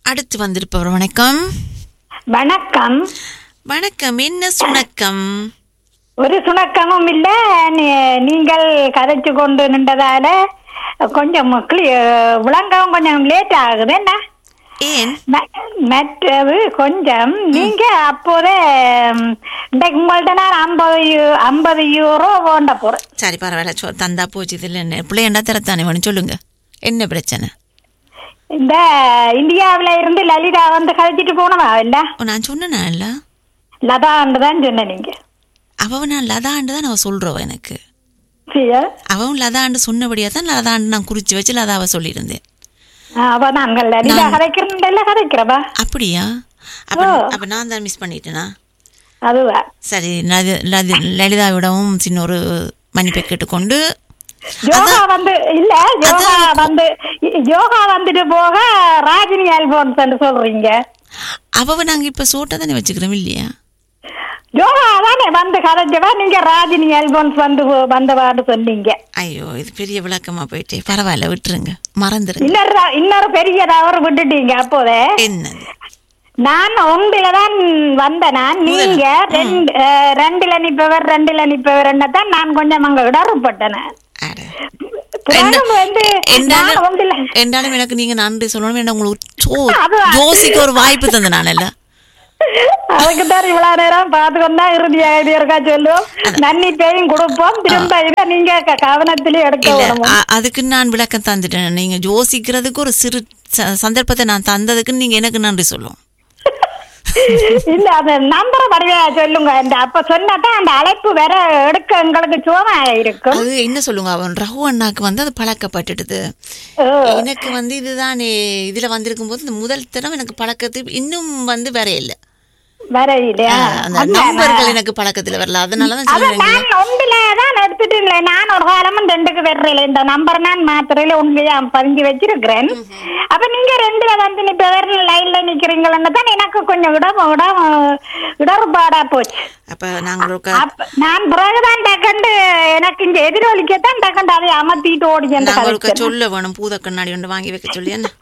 அடுத்து வந்திருப்பவர் வணக்கம் வணக்கம் வணக்கம் என்ன சுணக்கம் ஒரு சுணக்கமும் இல்ல நீ- நீங்கள் கதைச்சு கொண்டு நின்றதால கொஞ்சம் clear- விளங்கவும் கொஞ்சம் லேட் ஆகுது என்ன ஏன் ம- மற்றது கொஞ்சம் நீங்க அப்போதே ம், இன்றைக்கு உங்கள்ட்ட நான் ஐம்பது யூ- ஐம்பது யூரோ போண்ட போறேன் சரி பரவாயில்ல சொ தந்தா போச்சு இதில் என்ன பிள்ளையண்டா திறத்தானே வேணும் சொல்லுங்க என்ன பிரச்சனை இந்த இந்தியாவுல இருந்து லலிதா வந்து கதைச்சிட்டு போனவா இல்ல ஓ, நான் சொன்னேனா இல்ல லதான்னு தான் சொன்ன நீங்க அவ நான் லதாண்டு தான் அவ சொல்றவ எனக்கு சரியா? அவன் லதாண்டு சொன்னபடியா தான் லதாண்டு நான் குறிச்சு வச்சு லதாவை சொல்லியிருந்தேன் ஆ, அப்ப நாங்கள் லலிதா கதைக்கிறேன் கதைக்கிறவா அப்படியா அப்ப அப்ப நான் தான் மிஸ் பண்ணிட்டேனா அதுவா சரி லதி- லதி- லலிதாவிடமும் சின்ன ஒரு மன்னிப்பை கேட்டுக்கொண்டு யோகா வந்து இல்ல யோகா வந்து யோகா வந்துட்டு போக ராஜினி ஆல்போன்ஸ் சொல்றீங்க அவ நாங்க இப்ப சோட்டா தானே வச்சுக்கிறோம் இல்லையா யோகா தானே வந்து கதைச்சவா நீங்க ராஜினி ஆல்போன்ஸ் வந்து வந்தவான்னு சொன்னீங்க ஐயோ இது பெரிய விளக்கமா போயிட்டே பரவாயில்ல விட்டுருங்க மறந்துருங்க இன்னொரு த- இன்னொரு பெரிய தவறு விட்டுட்டீங்க அப்போதே என்னது நான் ஒன்றுல தான் வந்த நான் நீங்க ரெண்டு அஹ், ரெண்டுல நிப்பவர் ரெண்டுல நிப்பவர் தான் நான் கொஞ்சம் அங்க இடறுபட்டேன் அட. புராணம் வந்து நான் என்றாலும் ஒன்றுல என்றாலும் எனக்கு நீங்க நன்றி சொல்லணும் என்ன உங்களுக்கு சோ அது- ஜோசிக்கு ஒரு வாய்ப்பு தந்த நானல்ல அதுக்கு தான் இவ்வளவு நேரம் பார்த்துக்கொண்டா இறுதியா இருக்கா சொல்லுவோம் நன்னி பேயும் கொடுப்போம் திரும்ப இதை நீங்க க- கவனத்திலே எடுக்க இல்ல விடணும் அ- அதுக்கு நான் விளக்கம் தந்துட்டேன் நீங்க யோசிக்கிறதுக்கு ஒரு சிறு ச- சந்தர்ப்பத்தை நான் தந்ததுக்கு நீங்க எனக்கு நன்றி சொல்லும் இல்ல அந்த நம்பரை வடிவா சொல்லுங்க இந்த அப்ப சொன்னாதான் அந்த அழைப்பு வேற எடுக்க எங்களுக்கு சுகமா இருக்கும் அது என்ன சொல்லுங்க அவன் ரகு அண்ணாக்கு வந்து அது பழக்கப்பட்டுடுது ஓ. எனக்கு வந்து இதுதானே இதுல வந்திருக்கும் போது இந்த முதல் தரம் எனக்கு பழக்கத்து இன்னும் வந்து வேற இல்ல வேற இல்லையா அந்த அதான் நம்பர்கள் எனக்கு பழக்கத்துல வரல அதனாலதான் அது சொல்றேன் நான் ஒன்றுல தான் எடுத்துட்டு இல்லை நான் ஒரு காலமும் ரெண்டுக்கு வெறல இந்த நம்பர் நான் மாத்திரையில உண்மையா பதிஞ்சு வச்சிருக்கிறேன் அப்ப நீங்க ரெண்டுல வந்து இப்ப வேற லைன்ல நிக்கிறீங்களன்னு தான் எனக்கு கொஞ்சம் இடம் இடம் இடர்பாடா போச்சு அப்ப நாங்கள் ஒரு க- அப்ப நான் பிறகுதான் டக்கண்டு எனக்கு இங்க எதிரொலிக்கத்தான் டக்கண்டு அதை அமர்த்திட்டு ஓடி அந்த நாங்கள் ஒரு க- கதைச்சேன். சொல்ல வேணும் பூத கண்ணாடி ஒன்று வாங்கி வைக்க சொல்லி என்ன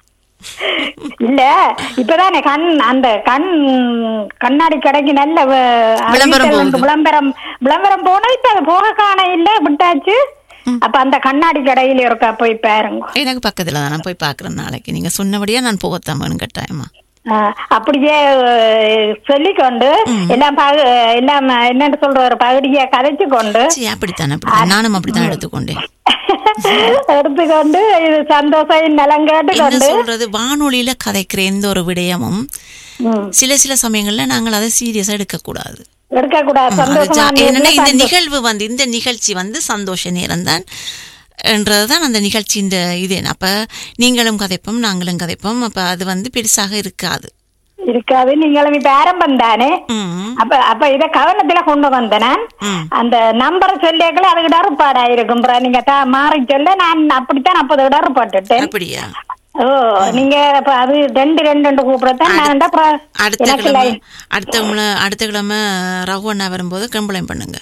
இல்ல இப்பதானே கண் அந்த கண் கண்ணாடி கடைக்கு நல்ல வ- விளம்பரம் அறிவித்தல் வந்து போகுது. விளம்பரம் விளம்பரம் போனா இப்ப அது போக காண இல்ல விட்டாச்சு அப்ப அந்த கண்ணாடி கடையில இருக்கா போய் பாருங்க எனக்கு பக்கத்துல தான் நான் போய் பார்க்குறேன் நாளைக்கு நீங்க சொன்னபடியா நான் போகத்தான் வேணும் கட்டாயமா ஆ, அப்படியே அஹ், சொல்லிக்கொண்டு எல்லாம் பகு- எல்லாம் என்னன்னு சொல்ற ஒரு பகுதியை கதைச்சு கொண்டு சரி அப்படித்தான் அப்படித்தான் நானும் அப்படித்தான் எடுத்துக்கொண்டேன் எடுத்துக்கொண்டு இது சந்தோஷம் நலம் என்ன கேட்டுக்கொண்டு சொல்றது வானொலியில கதைக்கிற எந்த ஒரு விடயமும் ம், சில சில சமயங்கள்ல நாங்கள் அதை சீரியஸா எடுக்கக்கூடாது எடுக்கக்கூடாது அது ஜா- சந்தோஷமா என்னன்னா இந்த சந்தோஷம். நிகழ்வு வந்து இந்த நிகழ்ச்சி வந்து சந்தோஷ நேரம் தான் என்றதுதான் அந்த நிகழ்ச்சியின் இது அப்ப நீங்களும் கதைப்போம் நாங்களும் கதைப்போம் அப்ப அது வந்து பெருசாக இருக்காது இருக்காது நீங்களும் இப்ப ஆரம்பம் தானே ம் அப்ப அப்ப இத கவனத்துல கொண்டு வந்தேன் நான் ம். அந்த நம்பரை சொல்லியக்கள அதுக்கு இடர்பாடா இருக்கும் அப்புறம் நீங்க தா- மாறி சொல்ல நான் அப்படித்தான் அப்போது இடர்பட்டுட்டேன் அப்படியா ஓ நீங்க அப்ப அது ரெண்டு ரெண்டு ரெண்டு கூப்பிடத்தான் நான் அப்புறம் அடுத்த எனக்கு கிழமை லை- அடுத்த கிழமை அடுத்த கிழமை ரகு அண்ணா வரும்போது கம்ப்ளைண்ட் பண்ணுங்க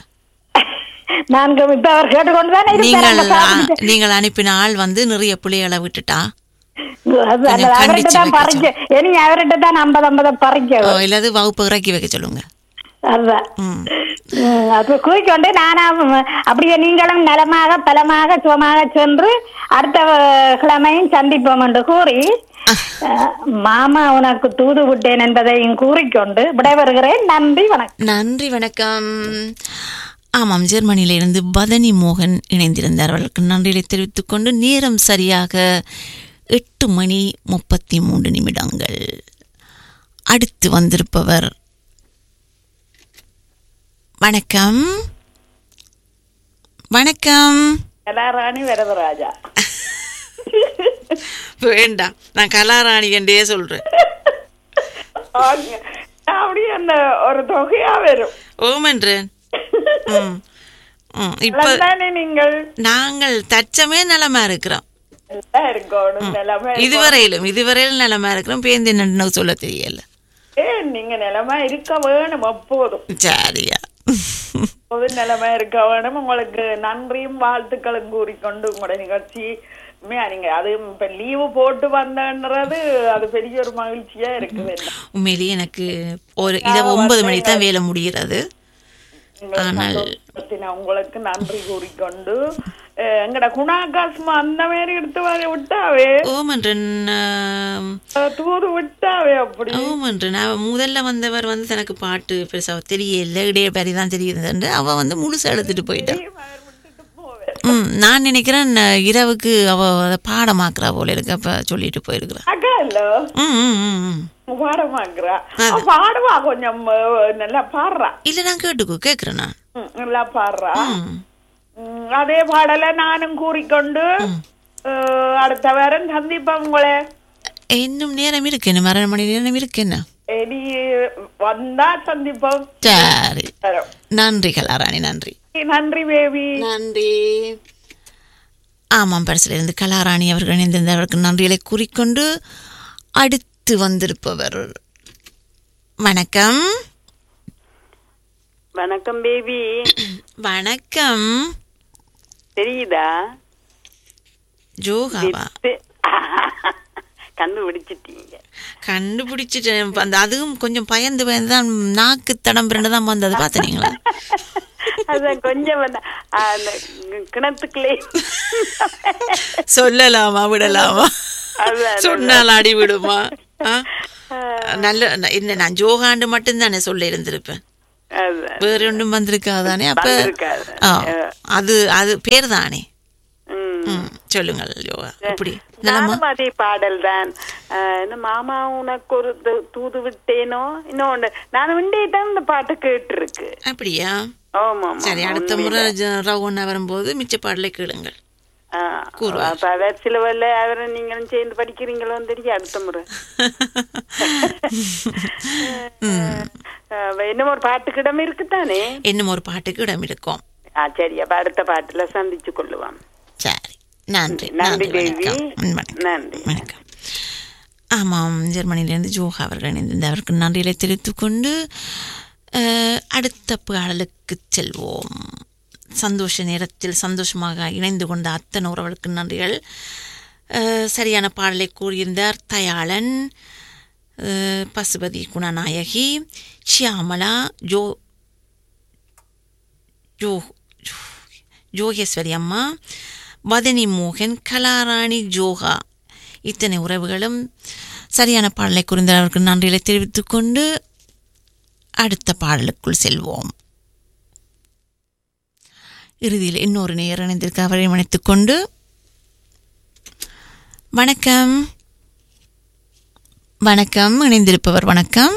நான் இப்ப அவர் கேட்டுக்கொண்டு தானே நீங்கள் இருப்பார் அ- நீங்கள் அனுப்பின ஆள் வந்து நிறைய புள்ளிகளை விட்டுட்டா அவர்கிட்ட கொஞ்சம் கண்டிச்சு தான் வைக்க பறிக்க இனி அவர்கிட்ட தான் ஐம்பது ஐம்பது பறிக்க ஓ, இல்லாது வகுப்பு இறக்கி வைக்க சொல்லுங்க அதுதான் ம் ம், அது கூறிக்கொண்டு நானா ம், அப்படியே நீங்களும் நலமாக பலமாக சுகமாக சென்று அடுத்த அஹ், கிழமையும் சந்திப்போம் என்று கூறி அஹ், மாமா உனக்கு தூது விட்டேன் என்பதையும் கூறிக்கொண்டு விடைபெறுகிறேன் நன்றி வணக்கம் நன்றி வணக்கம் ஆமாம் ஜெர்மனியிலிருந்து பதனி மோகன் இணைந்திருந்தார் அவர்களுக்கு நன்றிகளை தெரிவித்துக் கொண்டு நேரம் சரியாக எட்டு மணி முப்பத்தி மூன்று நிமிடங்கள் அடுத்து வந்திருப்பவர் வணக்கம் வணக்கம் கலாராணி வரதராஜா வேண்டாம் நான் கலாராணி என்றே சொல்றேன் அப்படியே அந்த ஒரு தொகையா வரும் ஓமென்றேன் ம் ம் இப்போ நீங்கள் நாங்கள் தச்சமே நலமா இருக்கிறோம் இருக்கணும் நிலைமை இதுவரையிலும் இதுவரையிலும் நலமா இருக்கிறோம் பேருந்து என்னன்னு சொல்ல தெரியல ஏன் நீங்க நிலைமை இருக்க வேணும் எப்போதும் சரியா பொது நிலைமை இருக்க வேணும் உங்களுக்கு நன்றியும் வாழ்த்துக்களும் கூறிக்கொண்டு உங்களோட நிகழ்ச்சி உண்மையா நீங்க அது இப்ப லீவு போட்டு வந்தன்றது அது பெரிய ஒரு மகிழ்ச்சியா இருக்குது என்ன. உண்மையிலேயே எனக்கு ஒரு இரவு ஒன்பது மணிக்கு தான் வேலை முடிகிறது உங்களை ஆனால் சந்தோஷப்படுத்தின உங்களுக்கு நன்றி கூறிக்கொண்டு அஹ், எங்கட குணாகாசமா அந்த மாதிரி எடுத்து வர விட்டாவே ஓமன்றன் ஆம், அஹ், தூது விட்டாவே அப்படி ஓமன்றன் அவ முதல்ல வந்தவர் வந்து தனக்கு பாட்டு பெருசா தெரியல இடையே தான் தெரியுதுன்னு அவ வந்து முழுசா எடுத்துட்டு போயிட்டான் விட்டுட்டு போவேன் ம் நான் நினைக்கிறேன் அஹ், இரவுக்கு அவ அதை பாடமாக்குறா போல இருக்கு அப்ப சொல்லிட்டு போயிருக்கிறா அக்கா இல்ல ம் ம் ம் ம் பாடமாக்குறா அவ பாடுவா கொஞ்சம் அஹ், நல்லா பாடுறா இல்ல நான் கேட்டுக்கோ கேக்குறேன் நான் ம், நல்லா பாடுறா ம். ம், அதே பாடல நானும் கூறிக்கொண்டு அஹ், அடுத்த வாரம் சந்திப்பேன் உங்களை இன்னும் நேரம் இருக்கு என்ன அரை மணி நேரம் இருக்கு என்ன இனி வந்தா சந்திப்போம் சரி தரோம். நன்றி கலாராணி நன்றி நன்றி பேபி நன்றி ஆமாம் பரிசில் இருந்து கலாராணி அவர்கள் இணைந்திருந்தவருக்கு நன்றிகளை கூறிக்கொண்டு அடுத்து வந்திருப்பவர் வணக்கம் வணக்கம் பேபி வணக்கம் தெரியுதா ஜோகாவா தெ- கண்டுபிடிச்சிட்டீங்க கண்டுபிடிச்சிட்டேன் அந்த அதுவும் கொஞ்சம் பயந்து பயந்து தான் நாக்கு தடம் பிறண்டு தான் வந்தது பார்த்தீங்களா அதான் கொஞ்சம் வந்து, ஆ, அந்த கிணத்துக்குள்ளே சொல்லலாமா விடலாமா அதான், சொன்னால் அடி விடுமா ஆ? நல்ல என்ன நான் ஜோகாண்டு மட்டும்தானே சொல்ல இருந்திருப்பேன் அதான். வேற ஒன்றும் வந்திருக்காதானே அப்ப வந்திருக்காது. ஆ, அது அது பேர் தானே ம். ம், சொல்லுங்கள் யோகா எப்படி நலமா நானும் அதே பாடல் தான் இந்த மாமா உனக்கு ஒரு து- தூது விட்டேனோ இன்னொன்று நான் உண்டே தான் இந்த பாட்டு கேட்டிருக்கு அப்படியா ஆமா சரி அடுத்த முறை ஜ- ரவுன்னா வரும்போது மிச்ச பாடலை கேளுங்கள் கூறுவார். அப்ப அவர் சிலவல்ல அவரை நீங்களும் சேர்ந்து படிக்கிறீங்களோன்னு தெரியும் அடுத்த முறை அஹ், இன்னும் ஒரு பாட்டுக்கிடம் இருக்குதானே இன்னும் ஒரு பாட்டுக்கு இடம் இருக்கும் ஆ சரி அப்ப அடுத்த பாட்டுல சந்திச்சு கொள்ளுவான் சரி நன்றி நன்றி தேவி வணக்கம் ம், வணக்கம் நன்றி வணக்கம் ஆமாம் ஜெர்மனியிலிருந்து ஜோகா அவர்கள் இணைந்திருந்த அவருக்கு நன்றிகளை தெரிவித்துக் கொண்டு அஹ், அடுத்த பாடலுக்கு செல்வோம் சந்தோஷ நேரத்தில் சந்தோஷமாக இணைந்து கொண்ட அத்தனை உறவுகளுக்கு நன்றிகள் அஹ், சரியான பாடலை கூறியிருந்தார் தயாளன் அஹ், பசுபதி குணநாயகி ஷியாமலா ஜோ ஜோ ஜோ- ஜோகேஸ்வரி அம்மா வதனி மோகன் கலாராணி ஜோகா இத்தனை உறவுகளும் சரியான பாடலை குறிந்தவருக்கு நன்றிகளை தெரிவித்துக் கொண்டு அடுத்த பாடலுக்குள் செல்வோம் இறுதியில் இன்னொரு நேர் இணைந்திருக்க அவரை மன்னித்துக் கொண்டு வணக்கம் வணக்கம் இணைந்திருப்பவர் வணக்கம்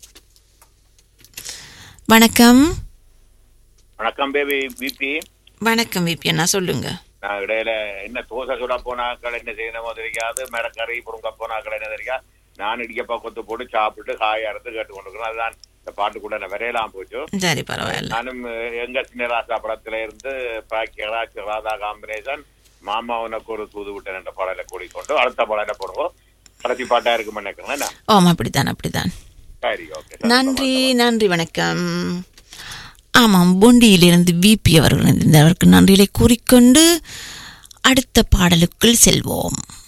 வணக்கம் வணக்கம் பேபி பிபி வணக்கம் விபி அண்ணா சொல்லுங்க நான் இடையில என்ன தோசை சுட போனாக்கள் என்ன செய்யணுமோ தெரியாது மிளக்கறி புருங்க போனாக்கள் என்ன தெரியாது நான் இடிக்கப்பா கொத்து போட்டு சாப்பிட்டு காய அறுத்து கேட்டு கொண்டிருக்கிறேன் அதுதான் இந்த பாட்டுக்குள்ள நான் விரையலாம் போச்சு சரி பரவாயில்ல நானும் அஹ், எங்க சின்னராசா படத்துல இருந்து பாக்கியரா ராதா காம்பினேஷன் மாமா உனக்கு ஒரு தூது விட்டேன் என்ற பாடலை கூடிக்கொண்டு அடுத்த பாடலை போடுவோம் கடைசி பாட்டா இருக்கும் நினைக்கிறேன் என்ன? ஓம் அப்படித்தான் அப்படித்தான் சரி ஓகே நன்றி நன்றி வணக்கம் ஆமாம் பொண்டியிலிருந்து விபி அவர்கள் இருந்தவருக்கு நன்றிகளை கூறிக்கொண்டு அடுத்த பாடலுக்குள் செல்வோம்